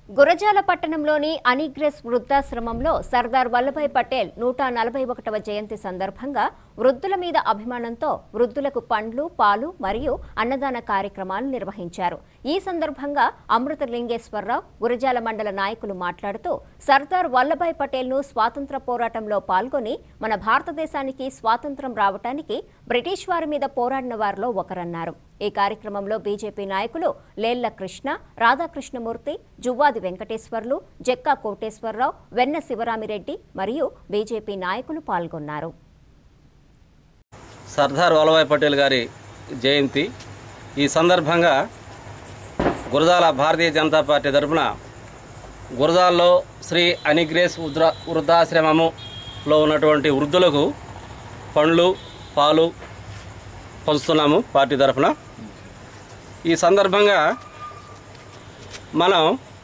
గురజాల పట్టణంలోని అనిగ్రెస్ వృద్ధాశ్రమంలో సర్దార్ వల్లభాయ్ పటేల్ నూట నలభై ఒకటవ జయంతి సందర్భంగా వృద్ధుల మీద అభిమానంతో వృద్ధులకు పండ్లు పాలు మరియు అన్నదాన కార్యక్రమాలు నిర్వహించారు ఈ సందర్భంగా అమృతలింగేశ్వరరావు గురజాల మండల నాయకులు మాట్లాడుతూ సర్దార్ వల్లభాయ్ పటేల్ను స్వాతంత్ర పోరాటంలో పాల్గొని మన భారతదేశానికి స్వాతంత్రం రావటానికి బ్రిటిష్ వారి మీద పోరాడిన వారిలో ఒకరన్నారు ఈ కార్యక్రమంలో బీజేపీ నాయకులు లేళ్ల కృష్ణ రాధాకృష్ణమూర్తి జువ్వాది వెంకటేశ్వర్లు జక్కా కోటేశ్వరరావు వెన్న శివరామిరెడ్డి మరియు బీజేపీ నాయకులు పాల్గొన్నారు సర్దార్ వల్లభాయ్ పటేల్ గారి జయంతి ఈ సందర్భంగా గురజాల భారతీయ జనతా పార్టీ తరఫున గురజాల్లో శ్రీ అనిగ్రేస్ వృద్ధ వృద్ధాశ్రమములో ఉన్నటువంటి వృద్ధులకు పండ్లు పాలు పంచుతున్నాము పార్టీ తరఫున ఈ సందర్భంగా మనం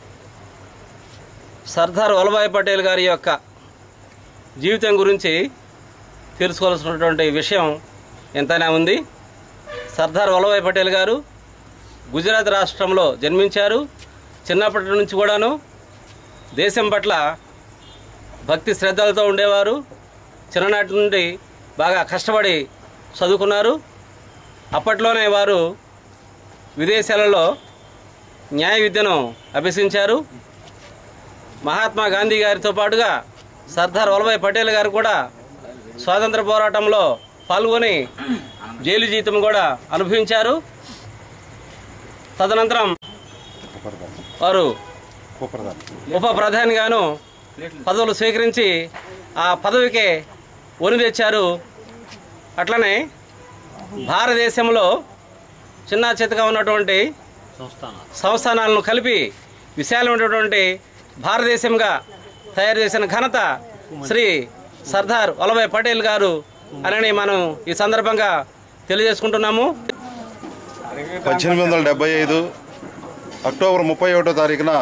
సర్దార్ వల్లభాయ్ పటేల్ గారి యొక్క జీవితం గురించి తెలుసుకోవాల్సినటువంటి విషయం ఎంతైనా ఉంది సర్దార్ వల్లభాయ్ పటేల్ గారు గుజరాత్ రాష్ట్రంలో జన్మించారు చిన్నప్పటి నుంచి కూడాను దేశం పట్ల భక్తి శ్రద్ధలతో ఉండేవారు చిన్ననాటి నుండి బాగా కష్టపడి చదువుకున్నారు అప్పట్లోనే వారు విదేశాలలో న్యాయ విద్యను అభ్యసించారు మహాత్మా గాంధీ గారితో పాటుగా సర్దార్ వల్లభాయ్ పటేల్ గారు కూడా స్వాతంత్ర పోరాటంలో పాల్గొని జైలు జీతం కూడా అనుభవించారు తదనంతరం వారు ఉప ప్రధానిగాను పదవులు స్వీకరించి ఆ పదవికే ఒని తెచ్చారు అట్లనే భారతదేశంలో చిన్న చితగా ఉన్నటువంటి సంస్థానాలను కలిపి విశాలమైనటువంటి భారతదేశంగా తయారు చేసిన ఘనత శ్రీ సర్దార్ వల్లభాయ్ పటేల్ గారు అని మనం ఈ సందర్భంగా తెలియజేసుకుంటున్నాము పద్దెనిమిది వందల డెబ్బై ఐదు అక్టోబర్ ముప్పై ఒకటో తారీఖున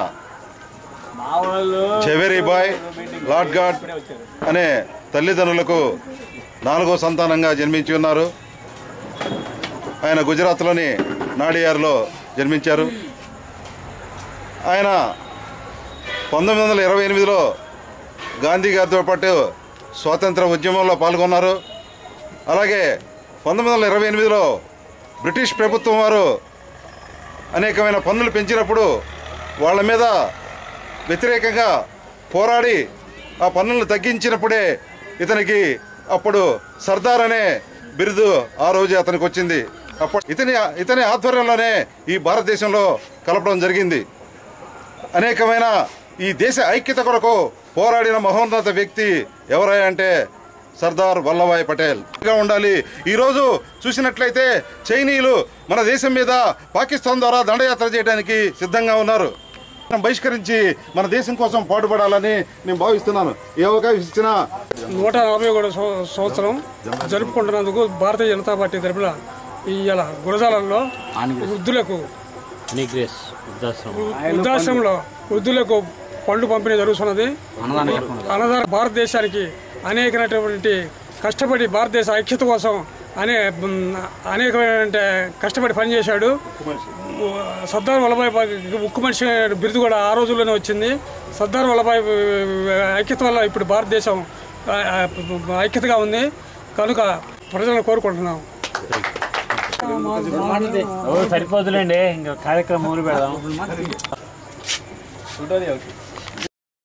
చెవెరీబాయ్ లార్డ్ గాడ్ అనే తల్లిదండ్రులకు నాలుగో సంతానంగా జన్మించి ఉన్నారు ఆయన గుజరాత్లోని నాడియార్లో జన్మించారు ఆయన పంతొమ్మిది వందల ఇరవై ఎనిమిదిలో గాంధీ గారితో పాటు స్వాతంత్ర ఉద్యమంలో పాల్గొన్నారు అలాగే పంతొమ్మిది వందల ఇరవై ఎనిమిదిలో బ్రిటిష్ ప్రభుత్వం వారు అనేకమైన పన్నులు పెంచినప్పుడు వాళ్ళ మీద వ్యతిరేకంగా పోరాడి ఆ పన్నులను తగ్గించినప్పుడే ఇతనికి అప్పుడు సర్దార్ అనే బిరుదు ఆ రోజు అతనికి వచ్చింది అప్పుడు ఇతని ఇతని ఆధ్వర్యంలోనే ఈ భారతదేశంలో కలపడం జరిగింది అనేకమైన ఈ దేశ ఐక్యత కొరకు పోరాడిన మహోన్నత వ్యక్తి ఎవరై అంటే సర్దార్ వల్లభాయ్ పటేల్ గా ఉండాలి ఈరోజు చూసినట్లయితే చైనీయులు మన దేశం మీద పాకిస్తాన్ ద్వారా దండయాత్ర చేయడానికి సిద్ధంగా ఉన్నారు మనం బహిష్కరించి మన దేశం కోసం పాటుపడాలని నేను భావిస్తున్నాను ఏ అవకాశం ఇచ్చినా నూట నలభై ఒకటో సంవ- సంవత్సరం జరుపుకుంటున్నందుకు భారతీయ జనతా పార్టీ తరపున ఇవాళ గురజాలలో వృద్ధులకు నీగ్రేస్ వృద్ధాశ్రమం వృద్ధాశ్రమంలో వృద్ధులకు పండ్లు పంపిణీ జరుగుతున్నది అన్నదాన భారతదేశానికి అనేకమైనటువంటి కష్టపడి భారతదేశ ఐక్యత కోసం అనే మ్, అనేకమైన కష్టపడి పనిచేశాడు సర్దార్ వల్లభాయ్ ప- ఉక్కు మనిషి బిరుదు కూడా ఆ రోజుల్లోనే వచ్చింది సర్దార్ వల్లభాయ్ ఐక్యత వల్ల ఇప్పుడు భారతదేశం ఆ, ఆ, ఐక్యతగా ఉంది కనుక ప్రజలను కోరుకుంటున్నాం ఓ సరిపోతులేండి ఇంకా కార్యక్రమం మొదలు పెడదాం